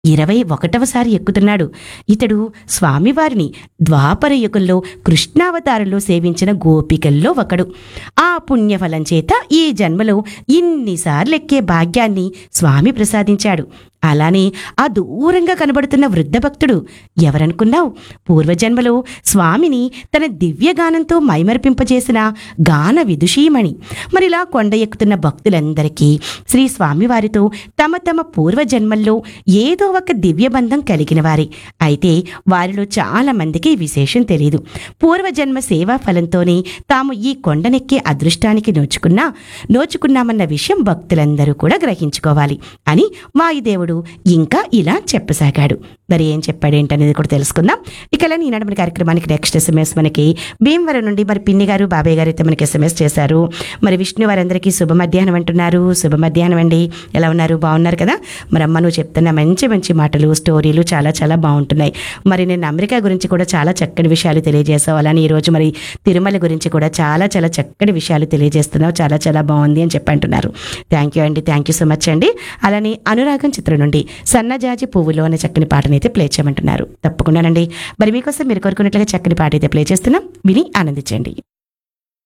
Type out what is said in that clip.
ఇరవై ఒకటవసారి ఎక్కుతున్నాడు ఇతడు స్వామివారిని ద్వాపర యుగంలో కృష్ణావతారంలో సేవించిన గోపికల్లో ఒకడు ఆ పుణ్యఫలం చేత ఈ జన్మలో ఇన్నిసార్లు ఎక్కే భాగ్యాన్ని స్వామి ప్రసాదించాడు అలానే ఆ దూరంగా కనబడుతున్న వృద్ధ భక్తుడు ఎవరనుకున్నావు పూర్వజన్మలో స్వామిని తన దివ్యగానంతో మైమరిపింపజేసిన గాన విదుషీమణి మరిలా కొండ ఎక్కుతున్న భక్తులందరికీ శ్రీ స్వామివారితో తమ తమ పూర్వజన్మల్లో ఏదో ఒక దివ్యబంధం కలిగిన వారే అయితే వారిలో చాలా మందికి ఈ విశేషం తెలియదు పూర్వజన్మ సేవా ఫలంతోనే తాము ఈ కొండనెక్కే అదృష్టానికి నోచుకున్నా నోచుకున్నామన్న విషయం భక్తులందరూ కూడా గ్రహించుకోవాలి అని వాయుదేవుడు ఇంకా ఇలా చెప్పసాగాడు మరి ఏం చెప్పాడేంటనేది కూడా తెలుసుకుందాం ఇక ఇలా ఈనాడు మన కార్యక్రమానికి నెక్స్ట్ ఎస్ఎంఎస్ మనకి భీమవరం నుండి మరి పిన్ని గారు బాబాయ్ గారు అయితే మనకి ఎస్ఎంఎస్ చేశారు మరి విష్ణు వారందరికీ శుభ మధ్యాహ్నం అంటున్నారు శుభ మధ్యాహ్నం అండి ఎలా ఉన్నారు బాగున్నారు కదా మరి అమ్మ నువ్వు చెప్తున్న మంచి మంచి మాటలు స్టోరీలు చాలా చాలా బాగుంటున్నాయి మరి నేను అమెరికా గురించి కూడా చాలా చక్కటి విషయాలు తెలియజేసావు అలానే ఈరోజు మరి తిరుమల గురించి కూడా చాలా చాలా చక్కటి విషయాలు తెలియజేస్తున్నావు చాలా చాలా బాగుంది అని చెప్పి అంటున్నారు థ్యాంక్ యూ అండి థ్యాంక్ యూ సో మచ్ అండి అలానే అనురాగం చిత్రం నుండి సన్నజాజి పువ్వులో అనే చక్కని పాటనైతే ప్లే చేయమంటున్నారు తప్పకుండానండి మరి మీకోసం మీరు కోరుకున్నట్లుగా చక్కని పాట అయితే ప్లే చేస్తున్నాం విని ఆనందించండి